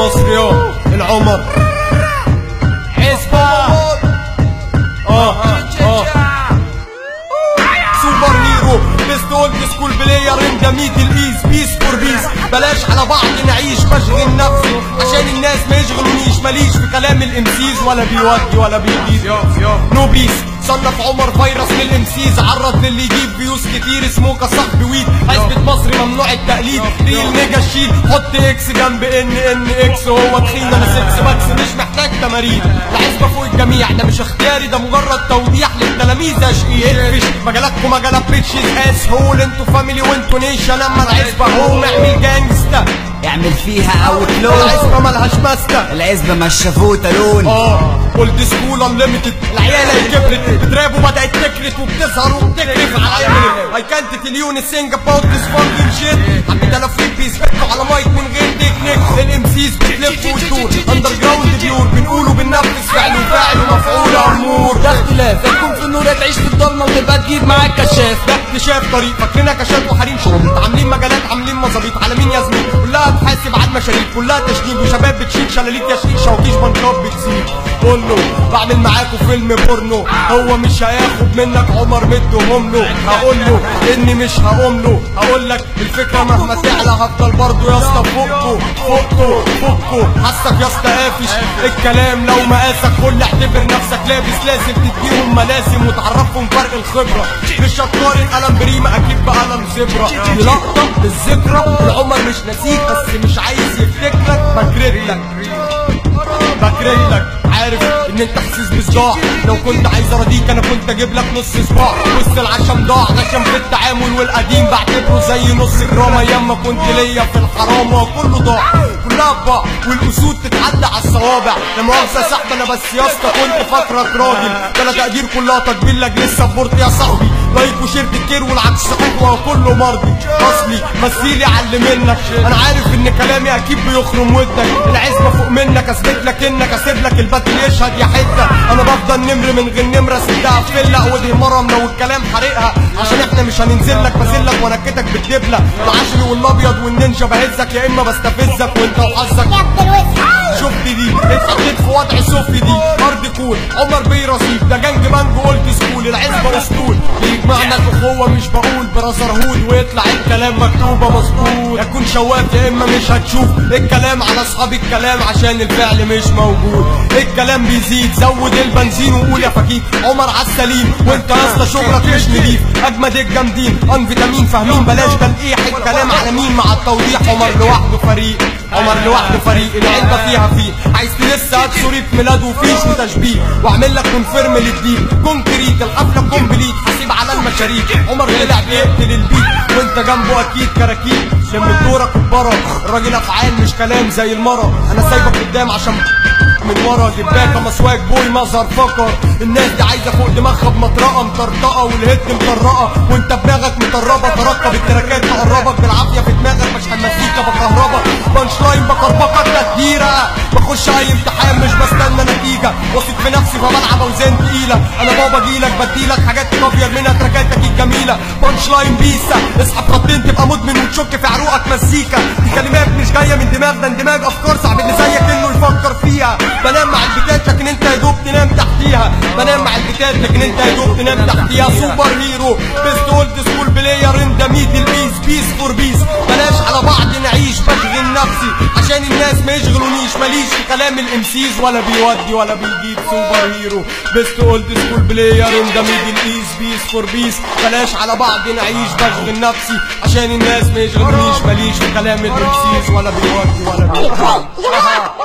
مصر يا العمر عزبة اه اه سوبر هيرو بيست اولد سكول بلاير ان ذا ميدل ايز بيس فور بيس بلاش على بعض نعيش بشغل نفسي عشان الناس ما يشغلونيش ماليش في كلام الامسيز ولا بيودي ولا بيجيب نو بيس صنف عمر فيروس من الامسيز عرض للي يجيب فيوز كتير سموكة صاحب ويد عزبة مصر ممنوع التقليد ريل نيجا شيل حط اكس جنب ان ان اكس هو تخين انا سكس باكس مش محتاج تمارين العزبة فوق الجميع ده مش اختياري ده مجرد توضيح للتلاميذ اشقي اقفش مجالاتكم مجالات بيتشز اس هول انتوا فاميلي وانتوا نيشن اما العزبة هو اعمل جانجستا اعمل فيها اوت لو العزبة ملهاش ماسكة العزبة مش شافوه لون اه اولد سكول انليمتد العيالة اللي كبرت بتراب وبدأت تكرت وبتظهر وبتكرف على عيني اي كانت تليون سينج اباوت ذس فانكينج شيت حبيت الفريق بيثبتوا على مايك من غير تكنيك الام سيز بتلف وتدور اندر جراوند بيور بنقول وبننفذ فعل وفاعل ومفعول امور ده اختلاف تكون في النور تعيش في الضلمه وتبقى تجيب معاك كشاف ده اكتشاف طريق فاكرينها كشات وحريم شريط عاملين مجالات عاملين مظابيط على مين يا زميل كلها تحاسب على المشاريع كلها تشنيد وشباب بتشيل شلاليت يا شيشه وكيش بنكاب بتسيب كله بعمل معاكوا فيلم بورنو هو مش هياخد منك عمر مدهم له هقول له اني مش هقوم له هقول لك الفكره مهما تعلى هفضل برضه يا اسطى فوقكوا فوقكوا فوقكوا حاسك يا اسطى قافش الكلام لو مقاسك كل اعتبر نفسك لابس لازم تديهم ملازم وتعرفهم فرق الخبره مش شطار القلم بريمه اكيد بقلم زبره دي لقطه للذكرى العمر مش نسيك بس مش عايز يفتكرك بكرت لك بكرت لك عارف ان انت حسيس بصداع لو كنت عايز اراضيك انا كنت اجيب لك نص صباع وسط العشم ضاع غشم في التعامل والقديم بعتبره زي نص جرام ايام ما كنت ليا في الحرام كله ضاع كلها بقى والاسود تتعدى على الصوابع لا مؤاخذه صاحبي انا بس يا اسطى كنت فاكرك راجل بلا تقدير كلها تكبير لاجل السبورت يا صاحبي لايك وشير تكير والعكس صحيح وهو كله مرضي اصلي مثيلي على منك انا عارف ان كلامي اكيد بيخرم ودك العزبه فوق منك اثبت لك انك اسيب لك الباتل يشهد يا حته انا بفضل نمر من غير نمره سدها فله ودي مرم لو الكلام حرقها عشان احنا مش هننزل لك بذلك وانكتك بالدبله العشري والابيض والنينجا بهزك يا اما بستفزك وانت وحظك شفت دي اتحطيت في وضع صفي دي ارض كول عمر بيه رصيد ده جنج مانجو قلت سكول العزبه اسطول بيجمعنا الاخوه مش بقول برازر هود ويطلع الكلام مكتوبه مظبوط اكون شواف يا اما مش هتشوف الكلام على اصحاب الكلام عشان الفعل مش موجود الكلام بيزيد زود البنزين وقول يا فكيك عمر عالسليم وانت يا اسطى شغلك مش نضيف اجمد الجامدين ان فيتامين فاهمين بلاش تلقيح الكلام على مين مع التوضيح عمر لوحده فريق عمر لوحده فريق العلبة فيها فيه عايز لسه هات صورة ميلاد وفيش وتشبيه واعمل لك كونفيرم للجديد كونكريت الحفلة كومبليت حسيب على المشاريع عمر طلع بيقتل البيت وانت جنبه اكيد كراكيب لم دورك البرا الراجل افعال مش كلام زي المرة انا سايبك قدام عشان من ورا دباكه مسواك بوي مظهر فقر الناس دي عايزه فوق دماغها بمطرقه مطرطقه والهد مطرقه وانت دماغك مطربه ترقب التراكات تقربك بالعافيه في دماغك مش هنسيك بكهربك بانش لاين بكربكه تديره بخش اي امتحان مش بستنى نتيجه واثق في نفسي فبلعب اوزان تقيله انا بابا جيلك بديلك حاجات كافيه منها تراكاتك الجميله بانش لاين بيسا اسحب خطين تبقى مدمن وتشك في عروقك مزيكا دي كلمات مش جايه من دماغ ده اندماج افكار صعب اللي زيك انه يفكر فيها بنام مع البتات لكن انت يا دوب تنام تحتيها بنام مع البتات لكن انت يا دوب تنام تحتيها سوبر هيرو بيست اولد سكول بلاير ان ذا ميدل بيس بيس فور بيس بلاش على بعض نعيش بشغل نفسي عشان الناس ما يشغلونيش ماليش في كلام الامسيز ولا بيودي ولا بيجيب سوبر هيرو بيست اولد سكول بلاير ان ذا ميدل ايز بيس فور بيس بلاش على بعض نعيش بشغل نفسي عشان الناس ما يشغلونيش ماليش في كلام الامسيز ولا بيودي ولا بيجيب